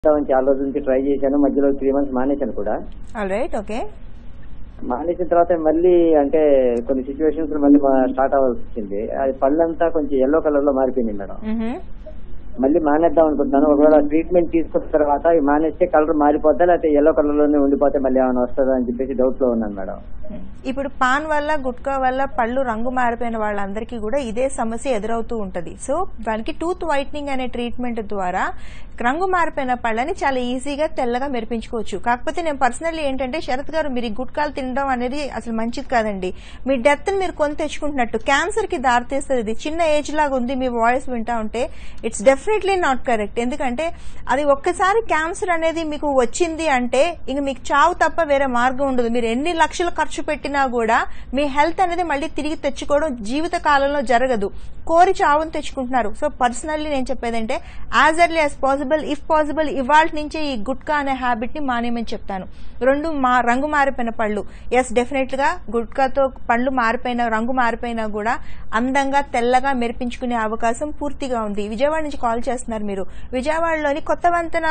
మానేద్దామని చాలా రోజుల నుంచి ట్రై చేశాను మధ్యలో త్రీ మంత్స్ మానేశాను కూడా ఆల్ రైట్ ఓకే మానేసిన తర్వాత మళ్ళీ అంటే కొన్ని సిచ్యువేషన్స్ మళ్ళీ స్టార్ట్ అవ్వాల్సి వచ్చింది అది పళ్ళంతా కొంచెం ఎల్లో కలర్ లో మారిపోయింది మేడం మళ్ళీ మానేద్దాం అనుకుంటున్నాను ఒకవేళ ట్రీట్మెంట్ తీసుకున్న తర్వాత ఈ మానేస్తే కలర్ మారిపోతా లేకపోతే ఎల్లో కలర్ లోనే ఉండిపోతే మళ్ళీ ఏమైనా వస్తుందా అని చెప్పేసి డౌట్ లో ఉన్నాను మేడం ఇప్పుడు పాన్ వల్ల గుట్కా వల్ల పళ్ళు రంగు మారిపోయిన వాళ్ళందరికీ కూడా ఇదే సమస్య ఎదురవుతూ ఉంటది సో దానికి టూత్ వైట్నింగ్ అనే ట్రీట్మెంట్ ద్వారా రంగు మారిపోయిన పళ్ళని చాలా ఈజీగా తెల్లగా మెరిపించుకోవచ్చు కాకపోతే నేను పర్సనల్లీ ఏంటంటే శరత్ గారు మీరు ఈ గుట్కాలు తినడం అనేది అసలు మంచిది కాదండి మీ డెత్ మీరు కొని తెచ్చుకుంటున్నట్టు క్యాన్సర్ కి దారితీస్తుంది ఇది చిన్న ఏజ్ లాగా ఉంది మీ వాయిస్ వింటా ఉంటే ఇట్స్ డెఫినెట్లీ నాట్ కరెక్ట్ ఎందుకంటే అది ఒక్కసారి క్యాన్సర్ అనేది మీకు వచ్చింది అంటే ఇంక మీకు చావు తప్ప వేరే మార్గం ఉండదు మీరు ఎన్ని లక్షలు ఖర్చు పెట్టినా కూడా మీ హెల్త్ అనేది మళ్ళీ తిరిగి తెచ్చుకోవడం జీవిత కాలంలో జరగదు కోరి చావును తెచ్చుకుంటున్నారు సో పర్సనల్లీ నేను చెప్పేదంటే as early as possible if possible ఇవాళ నుంచే ఈ గుట్కా అనే హ్యాబిట్ ని మానేయమని చెప్తాను రెండు మా రంగు మారిపోయిన పళ్ళు ఎస్ డెఫినెట్ గా గుట్కాతో పళ్ళు మారిపోయిన రంగు మారిపోయినా కూడా అందంగా తెల్లగా మెరిపించుకునే అవకాశం పూర్తిగా ఉంది విజయవాడ నుంచి కాల్ చేస్తున్నారు మీరు విజయవాడలోని కొత్త వంతెన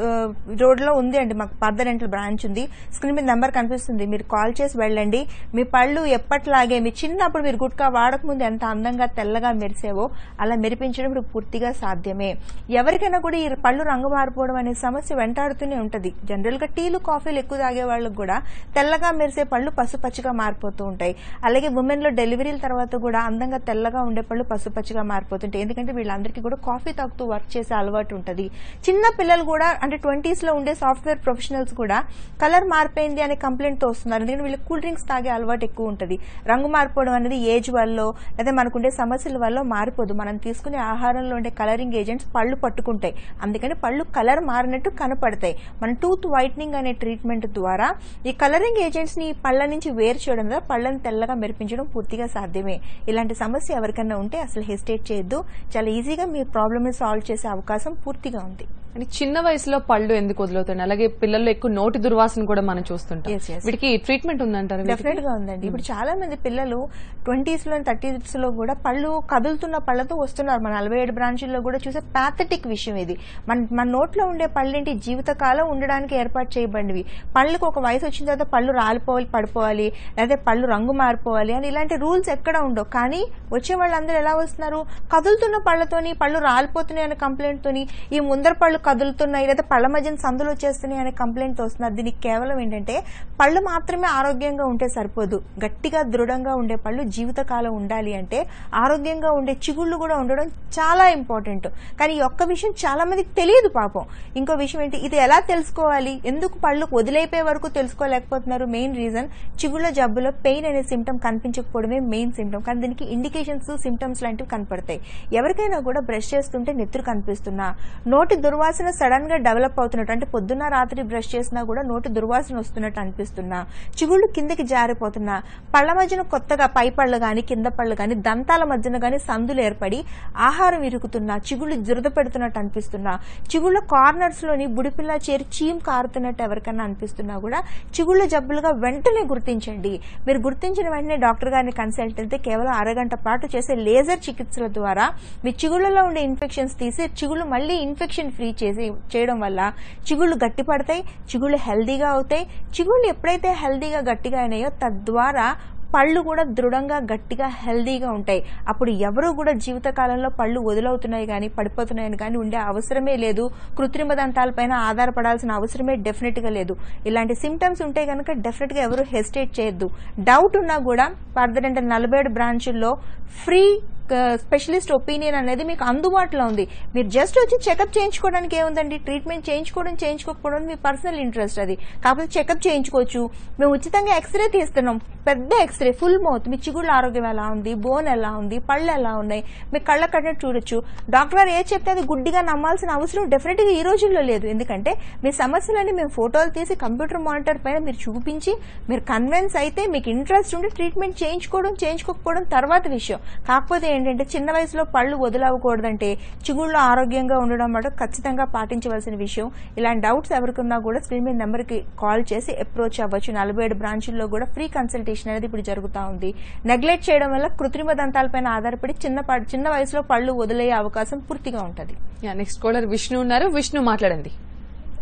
రోడ్ లో ఉంది అండి మాకు పర్దరెంటల్ బ్రాంచ్ ఉంది స్క్రీన్ మీద నెంబర్ కనిపిస్తుంది మీరు కాల్ చేసి వెళ్ళండి మీ పళ్ళు ఎప్పట్లాగే మీ చిన్నప్పుడు మీరు గుట్కా వాడకముందు ఎంత అందంగా తెల్లగా మెరిసేవో అలా మెరిపించడం ఇప్పుడు పూర్తిగా సాధ్యమే ఎవరికైనా కూడా ఈ పళ్ళు రంగు మారిపోవడం అనే సమస్య వెంటాడుతూనే ఉంటది జనరల్ గా టీలు కాఫీలు ఎక్కువ తాగే వాళ్ళకి కూడా తెల్లగా మెరిసే పళ్ళు పసుపచ్చిగా మారిపోతూ ఉంటాయి అలాగే ఉమెన్ లో డెలివరీల తర్వాత కూడా అందంగా తెల్లగా ఉండే పళ్ళు పసుపచ్చిగా మారిపోతుంటాయి ఎందుకంటే వీళ్ళందరికీ కూడా కాఫీ తాగుతూ వర్క్ చేసే అలవాటు ఉంటది చిన్న పిల్లలు కూడా అంటే ట్వంటీస్ లో ఉండే సాఫ్ట్వేర్ ప్రొఫెషనల్స్ కూడా కలర్ మారిపోయింది అనే కంప్లైంట్ తో వస్తున్నారు ఎందుకంటే వీళ్ళకి కూల్ డ్రింక్స్ తాగే అలవాటు ఎక్కువ ఉంటది రంగు మారిపోవడం అనేది ఏజ్ వల్ల లేదా మనకుండే సమస్యల వల్ల మారిపోదు మనం తీసుకునే ఆహారంలో ఉండే కలరింగ్ ఏజెంట్స్ పళ్ళు పట్టుకుంటాయి అందుకని పళ్ళు కలర్ మారినట్టు కనపడతాయి మన టూత్ వైట్నింగ్ అనే ట్రీట్మెంట్ ద్వారా ఈ కలరింగ్ ఏజెంట్స్ ని పళ్ళ నుంచి వేరు చేయడం ద్వారా పళ్ళని తెల్లగా మెరిపించడం పూర్తిగా సాధ్యమే ఇలాంటి సమస్య ఎవరికైనా ఉంటే అసలు హెసిటేట్ చేయొద్దు చాలా ఈజీగా మీ ప్రాబ్లమ్ ని సాల్వ్ చేసే అవకాశం పూర్తిగా ఉంది అంటే చిన్న వయసులో పళ్ళు ఎందుకు వదులుతాయి అలాగే పిల్లల్లో ఎక్కువ నోటి దుర్వాసన కూడా మనం చూస్తుంటాం Yes, yes. వీటికి ట్రీట్మెంట్ ఉందంటారు డెఫినెట్ గా ఉందండి ఇప్పుడు చాలా మంది పిల్లలు ట్వంటీస్ లో థర్టీస్ లో కూడా పళ్ళు కదులుతున్న పళ్ళతో వస్తున్నారు మన నలభై ఏడు బ్రాంచుల్లో కూడా చూసే పాథటిక్ విషయం ఇది మన మన నోట్లో ఉండే పళ్ళేంటి జీవితకాలం ఉండడానికి ఏర్పాటు చేయబడినవి పళ్ళకు ఒక వయసు వచ్చిన తర్వాత పళ్ళు రాలిపోవాలి పడిపోవాలి లేదా పళ్ళు రంగు మారిపోవాలి అని ఇలాంటి రూల్స్ ఎక్కడ ఉండవు కానీ వచ్చే వాళ్ళందరూ ఎలా వస్తున్నారు కదులుతున్న పళ్ళతోని పళ్ళు రాలిపోతున్నాయి అనే కంప్లైంట్ తోని ఈ ముందర పళ్ళు కదులుతున్నాయి లేదా పళ్ళ మధ్యన సందులు వచ్చేస్తున్నాయి అనే కంప్లైంట్ వస్తున్నారు దీనికి కేవలం ఏంటంటే పళ్ళు మాత్రమే ఆరోగ్యంగా ఉంటే సరిపోదు గట్టిగా దృఢంగా ఉండే పళ్ళు జీవితకాలం ఉండాలి అంటే ఆరోగ్యంగా ఉండే చిగుళ్ళు కూడా ఉండడం చాలా ఇంపార్టెంట్ కానీ ఈ ఒక్క విషయం చాలా మందికి తెలియదు పాపం ఇంకో విషయం ఏంటి ఇది ఎలా తెలుసుకోవాలి ఎందుకు పళ్ళు వదిలేపే వరకు తెలుసుకోలేకపోతున్నారు మెయిన్ రీజన్ చిగుళ్ళ జబ్బులో పెయిన్ అనే సిమ్టమ్ కనిపించకపోవడమే మెయిన్ సిమ్టమ్ కానీ దీనికి ఇండికేషన్స్ సిమ్టమ్స్ లాంటివి కనపడతాయి ఎవరికైనా కూడా బ్రష్ చేస్తుంటే నెత్తురు కనిపిస్తున్నా నోటి దుర్వాసన సడన్ గా డెవలప్ అవుతున్నట్టు అంటే పొద్దున్న రాత్రి బ్రష్ చేసినా కూడా నోటి దుర్వాసన వస్తున్నట్టు అనిపిస్తున్నా చిగుళ్ళు కిందకి జారిపోతున్నా పళ్ళ మధ్యన కొత్తగా పై పళ్ళు గాని కింద పళ్ళు గాని దంతాల మధ్యన గాని సందులు ఏర్పడి ఆహారం ఇరుకుతున్నా చిగుళ్ళు దురద పెడుతున్నట్టు అనిపిస్తున్నా చిగుళ్ళ కార్నర్స్ లోని బుడిపిల్ల చేరి చీమ్ కారుతున్నట్టు ఎవరికైనా అనిపిస్తున్నా కూడా చిగుళ్ళ జబ్బులుగా వెంటనే గుర్తించండి మీరు గుర్తించిన వెంటనే డాక్టర్ గారిని కన్సల్ట్ అయితే కేవలం అరగంట పాటు చేసే లేజర్ చికిత్సల ద్వారా మీ చిగుళ్ళలో ఉండే ఇన్ఫెక్షన్స్ తీసి చిగుళ్ళు మళ్ళీ ఇన్ఫెక్షన్ ఫ్రీ చేసి చేయడం వల్ల చిగుళ్ళు గట్టి పడతాయి చిగుళ్ళు హెల్దీగా అవుతాయి చిగుళ్ళు ఎప్పుడైతే హెల్దీగా గట్టిగా అయినాయో తద్వారా పళ్ళు కూడా దృఢంగా గట్టిగా హెల్దీగా ఉంటాయి అప్పుడు ఎవరు కూడా జీవితకాలంలో పళ్ళు వదులవుతున్నాయి కానీ పడిపోతున్నాయని కానీ ఉండే అవసరమే లేదు కృత్రిమ దంతాలపైన ఆధారపడాల్సిన అవసరమే డెఫినెట్ గా లేదు ఇలాంటి సిమ్టమ్స్ ఉంటే కనుక డెఫినెట్ గా ఎవరు హెసిటేట్ చేయొద్దు డౌట్ ఉన్నా కూడా ఫర్దర్ అంటే నలభై ఏడు బ్రాంచుల్లో ఫ్రీ స్పెషలిస్ట్ ఒపీనియన్ అనేది మీకు అందుబాటులో ఉంది మీరు జస్ట్ వచ్చి చెకప్ చేయించుకోవడానికి ఏముందండి ట్రీట్మెంట్ చేయించుకోవడం చేయించుకోకపోవడం మీ పర్సనల్ ఇంట్రెస్ట్ అది కాకపోతే చెకప్ చేయించుకోవచ్చు మేము ఉచితంగా ఎక్స్రే తీస్తున్నాం పెద్ద ఎక్స్రే ఫుల్ మౌత్ మీ చిగుళ్ళ ఆరోగ్యం ఎలా ఉంది బోన్ ఎలా ఉంది పళ్ళు ఎలా ఉన్నాయి మీ కళ్ళ కట్టినట్టు చూడొచ్చు డాక్టర్ గారు ఏ చెప్తే అది గుడ్డిగా నమ్మాల్సిన అవసరం డెఫినెట్ గా ఈ రోజుల్లో లేదు ఎందుకంటే మీ సమస్యలని మేము ఫోటోలు తీసి కంప్యూటర్ మానిటర్ పైన మీరు చూపించి మీరు కన్విన్స్ అయితే మీకు ఇంట్రెస్ట్ ఉండి ట్రీట్మెంట్ చేయించుకోవడం చేయించుకోకపోవడం తర్వాత విషయం కాకపోతే ఏంటంటే చిన్న వయసులో పళ్ళు వదిలవకూడదంటే చిగుళ్ళు ఆరోగ్యంగా ఉండడం మాట ఖచ్చితంగా పాటించవలసిన విషయం ఇలాంటి డౌట్స్ ఎవరికున్నా కూడా స్క్రీన్ మీద నెంబర్కి కాల్ చేసి అప్రోచ్ అవ్వచ్చు నలభై ఏడు బ్రాంచుల్లో కూడా ఫ్రీ కన్సల్టేషన్ అనేది ఇప్పుడు జరుగుతూ ఉంది నెగ్లెక్ట్ చేయడం వల్ల కృత్రిమ దంతాలపైన ఆధారపడి చిన్న ప- చిన్న వయసులో పళ్ళు వదిలే అవకాశం పూర్తిగా ఉంటుంది నెక్స్ట్ కాలర్ విష్ణు ఉన్నారు విష్ణు మాట్లాడండి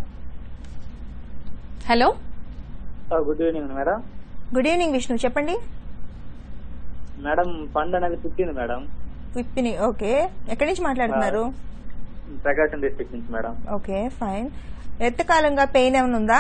hello good evening madam good evening Vishnu చెప్పండి మేడం పండు అనేది పుట్టింది మేడం విప్పిని ఓకే ఎక్కడి నుంచి మాట్లాడుతున్నారు ప్రకాశం డిస్ట్రిక్ట్ నుంచి మేడం ఓకే ఫైన్ ఎంతకాలంగా పెయిన్ ఏమైనా ఉందా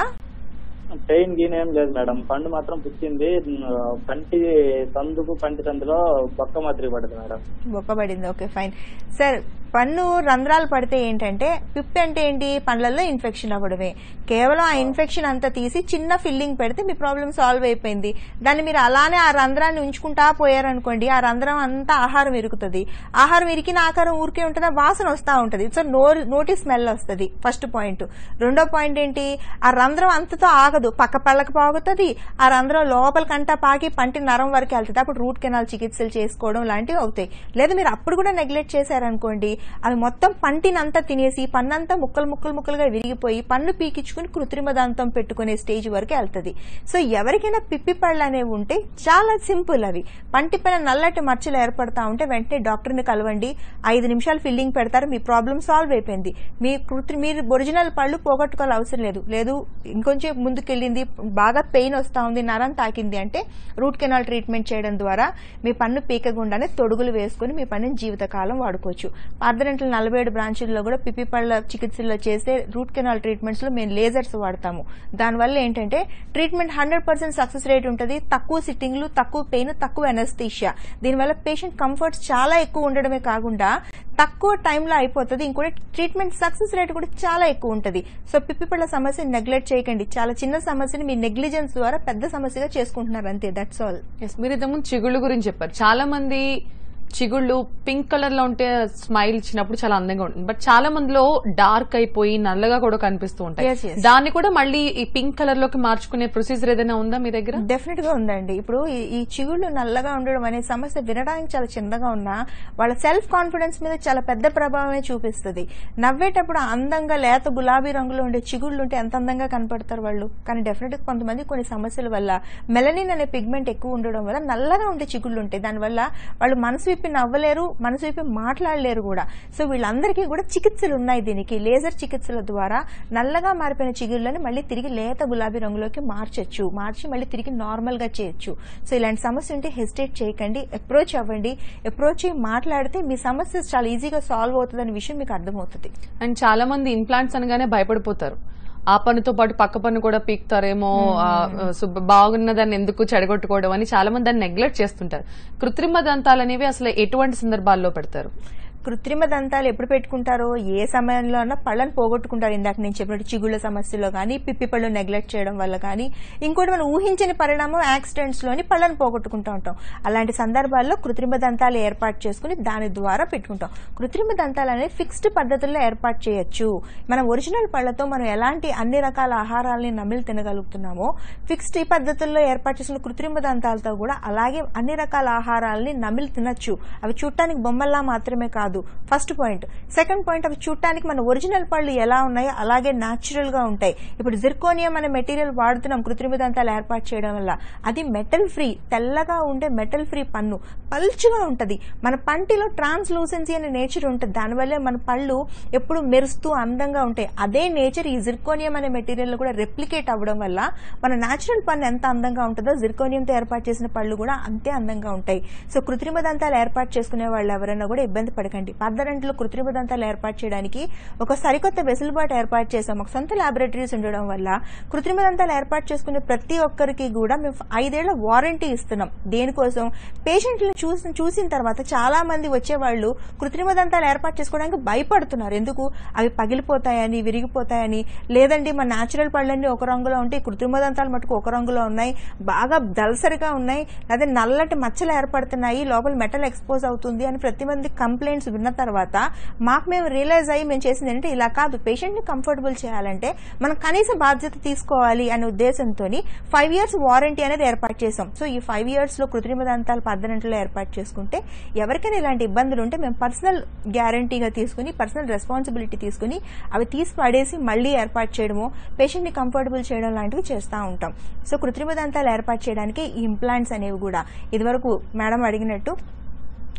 పెయిన్ గీన్ ఏం లేదు మేడం పండు మాత్రం పుట్టింది పంటి సందుకు పంటి సందులో బొక్క మాదిరి పడదు మేడం బొక్కబడింది ఓకే ఫైన్ సార్ పన్ను రంధ్రాలు పడితే ఏంటంటే పిప్పి అంటే ఏంటి పండ్లలో ఇన్ఫెక్షన్ అవ్వడమే కేవలం ఆ ఇన్ఫెక్షన్ అంతా తీసి చిన్న ఫిల్లింగ్ పెడితే మీ ప్రాబ్లం సాల్వ్ అయిపోయింది దాన్ని మీరు అలానే ఆ రంధ్రాన్ని ఉంచుకుంటా పోయారనుకోండి ఆ రంధ్రం అంతా ఆహారం ఇరుకుతుంది ఆహారం ఇరికిన ఆకారం ఊరికే ఉంటుందా వాసన వస్తూ ఉంటుంది సో నోరు నోటి స్మెల్ వస్తుంది ఫస్ట్ పాయింట్ రెండో పాయింట్ ఏంటి ఆ రంధ్రం అంతతో ఆగదు పక్క పళ్ళకి పాగుతుంది ఆ రంధ్రం లోపలికంటా పాకి పంటి నరం వరకు వెళ్తుంది అప్పుడు రూట్ కెనాల్ చికిత్సలు చేసుకోవడం లాంటివి అవుతాయి లేదా మీరు అప్పుడు కూడా నెగ్లెక్ట్ చేశారనుకోండి అది మొత్తం పంటినంతా తినేసి పన్నంతా ముక్కలు ముక్కలు ముక్కలుగా విరిగిపోయి పన్ను పీకించుకుని కృత్రిమ దంతం పెట్టుకునే స్టేజ్ వరకు వెళ్తుంది సో ఎవరికైనా పిప్పి పళ్ళు అనేవి ఉంటే చాలా సింపుల్ అవి పంటి పైన నల్లటి మచ్చలు ఏర్పడతా ఉంటే వెంటనే డాక్టర్ని కలవండి ఐదు నిమిషాలు ఫిల్లింగ్ పెడతారు మీ ప్రాబ్లం సాల్వ్ అయిపోయింది మీ కృత్రి మీరు ఒరిజినల్ పళ్ళు పోగొట్టుకోవాలి అవసరం లేదు లేదు ఇంకొంచెం ముందుకెళ్ళింది బాగా పెయిన్ వస్తా ఉంది నరం తాకింది అంటే రూట్ కెనాల్ ట్రీట్మెంట్ చేయడం ద్వారా మీ పన్ను పీకకుండానే తొడుగులు వేసుకుని మీ పన్నుని జీవితకాలం వాడుకోవచ్చు పార్దనెంటల్ నలభై ఏడు బ్రాంచుల్లో కూడా పిప్పి పళ్ళ చికిత్సల్లో చేసే రూట్ కెనాల్ ట్రీట్మెంట్స్ లో మేము లేజర్స్ వాడతాము దానివల్ల ఏంటంటే treatment hundred percent success rate ఉంటుంది తక్కువ సిట్టింగ్లు తక్కువ పెయిన్ తక్కువ ఎనస్థీషియా దీనివల్ల పేషెంట్ కంఫర్ట్స్ చాలా ఎక్కువ ఉండడమే కాకుండా తక్కువ టైంలో అయిపోతుంది ఇంకోటి ట్రీట్మెంట్ సక్సెస్ రేట్ కూడా చాలా ఎక్కువ ఉంటుంది సో పిప్పి పళ్ళ సమస్యని నెగ్లెక్ట్ చేయకండి చాలా చిన్న సమస్యని మీ నెగ్లిజెన్స్ ద్వారా పెద్ద సమస్యగా చేసుకుంటున్నారు అంతే దట్స్ ఆల్ ఎస్ మీరు ఇంతకుముందు చిగుళ్ళు గురించి చెప్పారు చాలా మంది చిగుళ్ళు పింక్ కలర్ లో ఉంటే స్మైల్ ఇచ్చినప్పుడు చాలా అందంగా ఉంటుంది బట్ చాలా మందిలో డార్క్ అయిపోయి నల్లగా కూడా కనిపిస్తూ ఉంటాయి Yes, yes. దాన్ని కూడా మళ్ళీ ఈ పింక్ కలర్ లోకి మార్చుకునే ప్రొసీజర్ ఏదైనా ఉందా మీ దగ్గర డెఫినెట్ గా ఉందండి ఇప్పుడు ఈ- ఈ చిగుళ్ళు నల్లగా ఉండడం అనే సమస్య వినడానికి చాలా చిన్నగా ఉన్నా వాళ్ళ సెల్ఫ్ కాన్ఫిడెన్స్ మీద చాలా పెద్ద ప్రభావమే చూపిస్తుంది నవ్వేటప్పుడు అందంగా లేత గులాబీ రంగులో ఉండే చిగుళ్ళు ఉంటే ఎంత అందంగా కనపడతారు వాళ్ళు కానీ డెఫినెట్ గా కొంతమంది కొన్ని సమస్యల వల్ల మెలనిన్ అనే పిగ్మెంట్ ఎక్కువ ఉండడం వల్ల నల్లగా ఉండే చిగుళ్ళు ఉంటాయి దానివల్ల వాళ్ళు మనసు విప్పి నవ్వలేరు మనసు విప్పి మాట్లాడలేరు కూడా సో వీళ్ళందరికీ కూడా చికిత్సలు ఉన్నాయి దీనికి లేజర్ చికిత్సల ద్వారా నల్లగా మారిపోయిన చిగుళ్ళని మళ్ళీ తిరిగి లేత గులాబీ రంగులోకి మార్చొచ్చు మార్చి మళ్ళీ తిరిగి నార్మల్ గా చేయొచ్చు సో ఇలాంటి సమస్య ఉంటే హెసిటేట్ చేయకండి అప్రోచ్ అవ్వండి అప్రోచ్ అయ్యి మాట్లాడితే మీ సమస్య చాలా ఈజీగా సాల్వ్ అవుతుందనే విషయం మీకు అర్థమవుతుంది అండ్ చాలా మంది ఇంప్లాంట్స్ అనగానే భయపడిపోతారు ఆ పన్నుతో పాటు పక్క పన్ను కూడా పీకుతారేమో ఆ, శుభ్ర- బాగున్న దాన్ని ఎందుకు చెడగొట్టుకోవడం అని చాలా మంది దాన్ని నెగ్లెక్ట్ చేస్తుంటారు కృత్రిమ దంతాలు అనేవి అసలు ఎటువంటి సందర్భాల్లో పెడతారు కృత్రిమ దంతాలు ఎప్పుడు పెట్టుకుంటారో ఏ సమయంలో అన్నా పళ్ళని పోగొట్టుకుంటారు ఇందాక నేను చెప్పినట్టు చిగుళ్ళ సమస్యలో కానీ పిప్పి పళ్ళు నెగ్లెక్ట్ చేయడం వల్ల కానీ ఇంకోటి మనం ఊహించని పరిణామం యాక్సిడెంట్స్ లోని పళ్ళని పోగొట్టుకుంటూ ఉంటాం అలాంటి సందర్భాల్లో కృత్రిమ దంతాలు ఏర్పాటు చేసుకుని దాని ద్వారా పెట్టుకుంటాం కృత్రిమ దంతాలు అనేవి ఫిక్స్డ్ పద్ధతుల్లో ఏర్పాటు చేయొచ్చు మన ఒరిజినల్ పళ్ళతో మనం ఎలాంటి అన్ని రకాల ఆహారాలని నమిలి తినగలుగుతున్నామో ఫిక్స్డ్ ఈ పద్ధతుల్లో ఏర్పాటు చేసిన కృత్రిమ దంతాలతో కూడా అలాగే అన్ని రకాల ఆహారాలని నమిలి తినొచ్చు అవి చూడటానికి బొమ్మల్లా మాత్రమే కాదు ఫస్ట్ పాయింట్ సెకండ్ పాయింట్ అవి చూడటానికి మన ఒరిజినల్ పళ్ళు ఎలా ఉన్నాయో అలాగే న్యాచురల్ గా ఉంటాయి ఇప్పుడు జిర్కోనియం అనే మెటీరియల్ వాడుతున్నాం కృత్రిమ దంతాలు ఏర్పాటు చేయడం వల్ల అది మెటల్ ఫ్రీ తెల్లగా ఉండే మెటల్ ఫ్రీ పన్ను పల్చుగా ఉంటది మన పంటిలో ట్రాన్స్లూసెన్సీ అనే నేచర్ ఉంటుంది దానివల్లే మన పళ్ళు ఎప్పుడు మెరుస్తూ అందంగా ఉంటాయి అదే నేచర్ ఈ జిర్కోనియం అనే మెటీరియల్ కూడా రెప్లికేట్ అవ్వడం వల్ల మన న్యాచురల్ పన్ను ఎంత అందంగా ఉంటుందో జిర్కోనియంతో ఏర్పాటు చేసిన పళ్ళు కూడా అంతే అందంగా ఉంటాయి సో కృత్రిమ దంతాలు ఏర్పాటు చేసుకునే వాళ్ళు ఎవరైనా కూడా ఇబ్బంది పడకండి పద్దరంట్లో కృత్రిమ దంతాలు ఏర్పాటు చేయడానికి ఒక సరికొత్త వెసులుబాటు ఏర్పాటు చేసాం ఒక సొంత ల్యాబొరేటరీస్ ఉండడం వల్ల కృత్రిమ దంతాలు ఏర్పాటు చేసుకునే ప్రతి ఒక్కరికి కూడా మేము ఐదేళ్ల వారంటీ ఇస్తున్నాం దేనికోసం పేషెంట్లను చూసి చూసిన తర్వాత చాలా మంది వచ్చేవాళ్ళు కృత్రిమ దంతాలు ఏర్పాటు చేసుకోవడానికి భయపడుతున్నారు ఎందుకు అవి పగిలిపోతాయని విరిగిపోతాయని లేదండి మన న్యాచురల్ పళ్ళన్నీ ఒక రంగులో ఉంటే ఈ కృత్రిమ దంతాలు మటుకు ఒక రంగులో ఉన్నాయి బాగా దలసరిగా ఉన్నాయి లేదా నల్లటి మచ్చలు ఏర్పడుతున్నాయి లోపల మెటల్ ఎక్స్పోజ్ అవుతుంది అని ప్రతి మంది కంప్లైంట్స్ విన్న తర్వాత మాకు మేము రియలైజ్ అయ్యి మేము చేసింది ఏంటంటే ఇలా కాదు పేషెంట్ ని కంఫర్టబుల్ చేయాలంటే మనం కనీస బాధ్యత తీసుకోవాలి అనే ఉద్దేశంతో ఫైవ్ ఇయర్స్ వారంటీ అనేది ఏర్పాటు చేసాం సో ఈ ఫైవ్ ఇయర్స్ లో కృత్రిమ దంతాలు పద్దనంట్లో ఏర్పాటు చేసుకుంటే ఎవరికైనా ఇలాంటి ఇబ్బందులు ఉంటే మేము పర్సనల్ గ్యారంటీగా తీసుకుని పర్సనల్ రెస్పాన్సిబిలిటీ తీసుకుని అవి తీసి పడేసి మళ్ళీ ఏర్పాటు చేయడము పేషెంట్ ని కంఫర్టబుల్ చేయడం లాంటివి చేస్తూ ఉంటాం సో కృత్రిమ దంతాలు ఏర్పాటు చేయడానికి ఈ ఇంప్లాంట్స్ అనేవి కూడా ఇదివరకు మేడం అడిగినట్టు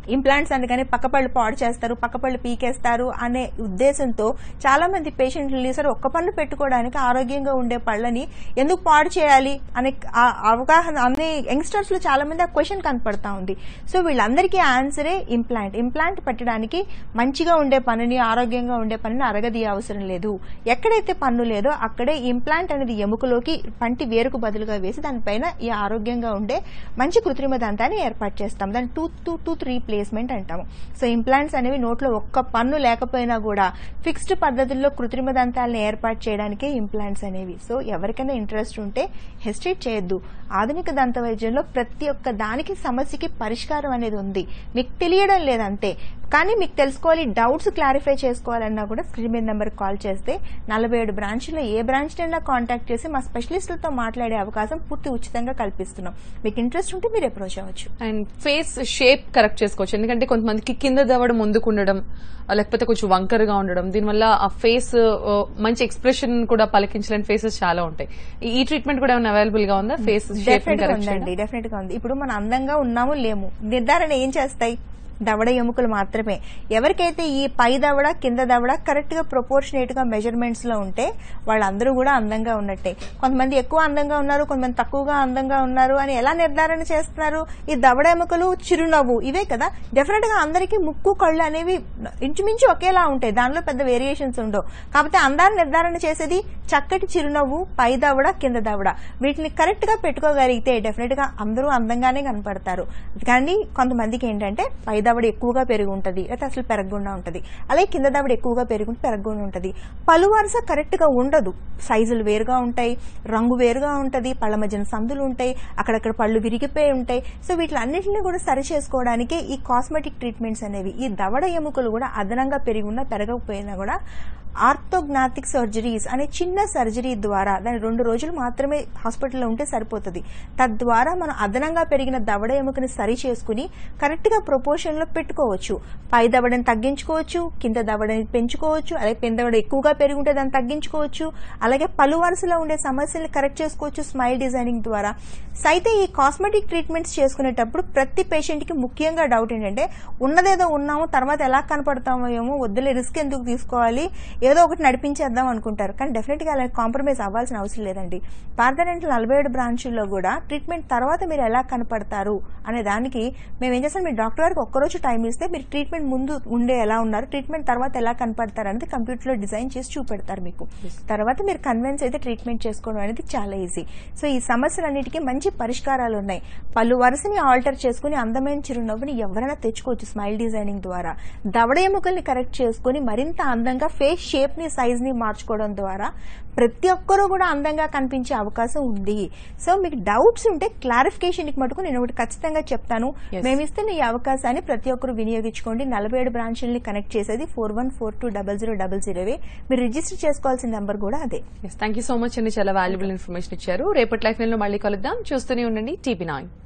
ఇంప్లాంట్స్ అనగానే పక్క పళ్ళు పాడు చేస్తారు పక్క పళ్ళు పీకేస్తారు అనే ఉద్దేశంతో చాలా మంది పేషెంట్లు సరే ఒక్క పన్ను పెట్టుకోవడానికి ఆరోగ్యంగా ఉండే పళ్ళని ఎందుకు పాడు చేయాలి అనే ఆ అవగాహన అనే యంగ్స్టర్స్ లో చాలా మంది ఆ క్వశ్చన్ కనపడతా ఉంది సో వీళ్ళందరికీ ఆన్సరే ఇంప్లాంట్ ఇంప్లాంట్ పెట్టడానికి మంచిగా ఉండే పనుని ఆరోగ్యంగా ఉండే పనిని అరగదీయ అవసరం లేదు ఎక్కడైతే పన్ను లేదో అక్కడే ఇంప్లాంట్ అనేది ఎముకలోకి పంటి వేరుకు బదులుగా వేసి దానిపైన ఈ ఆరోగ్యంగా ఉండే మంచి కృత్రిమ దంతాన్ని ఏర్పాటు చేస్తాం దాన్ని టూత్ టు టూత్ రీప్లేస్మెంట్ అంటాము సో ఇంప్లాంట్స్ అనేవి నోట్లో ఒక్క పన్ను లేకపోయినా కూడా ఫిక్స్డ్ పద్ధతుల్లో కృత్రిమ దంతాలను ఏర్పాటు చేయడానికే ఇంప్లాంట్స్ అనేవి సో ఎవరికైనా ఇంట్రెస్ట్ ఉంటే హెసిటేట్ చేయొద్దు ఆధునిక దంత వైద్యంలో ప్రతి ఒక్క దానికి సమస్యకి పరిష్కారం అనేది ఉంది మీకు తెలియడం లేదంతే కానీ మీకు తెలుసుకోవాలి డౌట్స్ క్లారిఫై చేసుకోవాలన్నా కూడా స్క్రీన్ మీద నెంబర్ కాల్ చేస్తే నలభై ఏడు బ్రాంచ్లో ఏ బ్రాంచ్ అయినా కాంటాక్ట్ చేసి మా స్పెషలిస్టులతో మాట్లాడే అవకాశం పూర్తి ఉచితంగా కల్పిస్తున్నాం మీకు ఇంట్రెస్ట్ ఉంటే మీరు అప్రోచ్ అవ్వచ్చు అండ్ ఫేస్ షేప్ కరెక్ట్ చేసుకోవచ్చు ఎందుకంటే కొంతమందికి కింద దవడం ముందుకు ఉండడం ఆ, లేకపోతే కొంచెం వంకరగా ఉండడం దీనివల్ల ఆ ఫేస్ మంచి ఎక్స్ప్రెషన్ కూడా పలికించలేని ఫేసెస్ చాలా ఉంటాయి ఈ- ఈ ట్రీట్మెంట్ కూడా ఏమైనా అవైలబుల్ గా ఉందా ఫేస్ షేప్ డెఫినెట్ గా కరెక్ట్ ఉందండి డెఫినెట్ గా ఉంది ఇప్పుడు మనం అందంగా ఉన్నాము లేము నిర్ధారణ ఏం చేస్తాయి దవడ ఎముకలు మాత్రమే ఎవరికైతే ఈ పై దవడ కింద దవడ కరెక్ట్ గా ప్రొపోర్షనేట్ గా మెజర్మెంట్స్ లో ఉంటే వాళ్ళందరూ కూడా అందంగా ఉన్నట్టే కొంతమంది ఎక్కువ అందంగా ఉన్నారు కొంతమంది తక్కువగా అందంగా ఉన్నారు అని ఎలా నిర్ధారణ చేస్తున్నారు ఈ దవడ ఎముకలు చిరునవ్వు ఇవే కదా డెఫినెట్ గా అందరికీ ముక్కు కళ్ళు అనేవి ఇంచుమించు ఒకేలా ఉంటాయి దానిలో పెద్ద వేరియేషన్స్ ఉండవు కాకపోతే అందాన్ని నిర్ధారణ చేసేది చక్కటి చిరునవ్వు పై దవడ కింద దవడ వీటిని కరెక్ట్ గా పెట్టుకోగలిగితే డెఫినెట్ గా అందరూ అందంగానే కనపడతారు కానీ కొంతమందికి ఏంటంటే పై దవడ ఎక్కువగా పెరిగి ఉంటది లేకపోతే అసలు పెరగకుండా ఉంటది అలాగే కింద దవడ ఎక్కువగా పెరిగి ఉంటే పెరగకుండా ఉంటది పలు వరుస కరెక్ట్ గా ఉండదు సైజులు వేరుగా ఉంటాయి రంగు వేరుగా ఉంటది పళ్ళ మధ్యన సందులు ఉంటాయి అక్కడక్కడ పళ్ళు విరిగిపోయి ఉంటాయి సో వీటిలన్నింటినీ కూడా సరి చేసుకోవడానికి ఈ కాస్మెటిక్ ట్రీట్మెంట్స్ అనేవి ఈ దవడ ఎముకలు కూడా అదనంగా పెరిగి ఉన్నా పెరగకపోయినా కూడా ఆర్థోగ్నాటిక్ సర్జరీస్ అనే చిన్న సర్జరీ ద్వారా దాని రెండు రోజులు మాత్రమే హాస్పిటల్లో ఉంటే సరిపోతుంది తద్వారా మనం అదనంగా పెరిగిన దవడ ఎముకని సరి చేసుకుని కరెక్ట్ గా ప్రపోర్షన్ లో పెట్టుకోవచ్చు పై దవడని తగ్గించుకోవచ్చు కింద దవడని పెంచుకోవచ్చు అలాగే కింద దవడ ఎక్కువగా పెరిగి ఉంటే దాన్ని తగ్గించుకోవచ్చు అలాగే పలు వరుసలో ఉండే సమస్యల్ని కరెక్ట్ చేసుకోవచ్చు స్మైల్ డిజైనింగ్ ద్వారా సో అయితే ఈ కాస్మెటిక్ ట్రీట్మెంట్స్ చేసుకునేటప్పుడు ప్రతి పేషెంట్ కి ముఖ్యంగా డౌట్ ఏంటంటే ఉన్నదేదో ఉన్నాము తర్వాత ఎలా కనపడతామో ఏమో వద్దులే రిస్క్ ఎందుకు తీసుకోవాలి ఏదో ఒకటి నడిపించేద్దాం అనుకుంటారు కానీ డెఫినెట్ గా అలా కాంప్రమైజ్ అవ్వాల్సిన అవసరం లేదండి పార్థరెంట్ నలభై ఏడు బ్రాంచుల్లో కూడా ట్రీట్మెంట్ తర్వాత మీరు ఎలా కనపడతారు అనే దానికి మేము ఏం చేస్తాం మీరు డాక్టర్ గారికి ఒక్కరోజు టైం ఇస్తే మీరు ట్రీట్మెంట్ ముందు ఉండే ఎలా ఉన్నారు ట్రీట్మెంట్ తర్వాత ఎలా కనపడతారు అనేది కంప్యూటర్ లో డిజైన్ చేసి చూపెడతారు మీకు తర్వాత మీరు కన్విన్స్ అయితే ట్రీట్మెంట్ చేసుకోవడం అనేది చాలా ఈజీ సో ఈ సమస్యలన్నిటికీ మంచి పరిష్కారాలు ఉన్నాయి పలు వరుసని ఆల్టర్ చేసుకుని అందమైన చిరునవ్వుని ఎవరైనా తెచ్చుకోవచ్చు స్మైల్ డిజైనింగ్ ద్వారా దవడ ఎముకల్ని కరెక్ట్ చేసుకుని మరింత అందంగా ఫేస్ షేప్ ని సైజ్ ని మార్చుకోవడం ద్వారా ప్రతి ఒక్కరూ కూడా అందంగా కనిపించే అవకాశం ఉంది సో మీకు డౌట్స్ ఉంటే క్లారిఫికేషన్ కి మటుకు నేను ఒకటి ఖచ్చితంగా చెప్తాను Yes. మేము ఇస్తున్న ఈ అవకాశాన్ని ప్రతి ఒక్కరు వినియోగించుకోండి నలభై ఏడు బ్రాంచుల్ని కనెక్ట్ చేసేది four one four two double zero double జీరోవే మీరు రిజిస్టర్ చేసుకోవాల్సిన నెంబర్ కూడా అదే థ్యాంక్ యూ సో మచ్ అండి చాలా వాల్యుబుల్ ఇన్ఫర్మేషన్ ఇచ్చారు రేపటి లైఫ్ లో మళ్ళీ కలుద్దాం చూస్తూనే ఉండండి టీపీ నైన్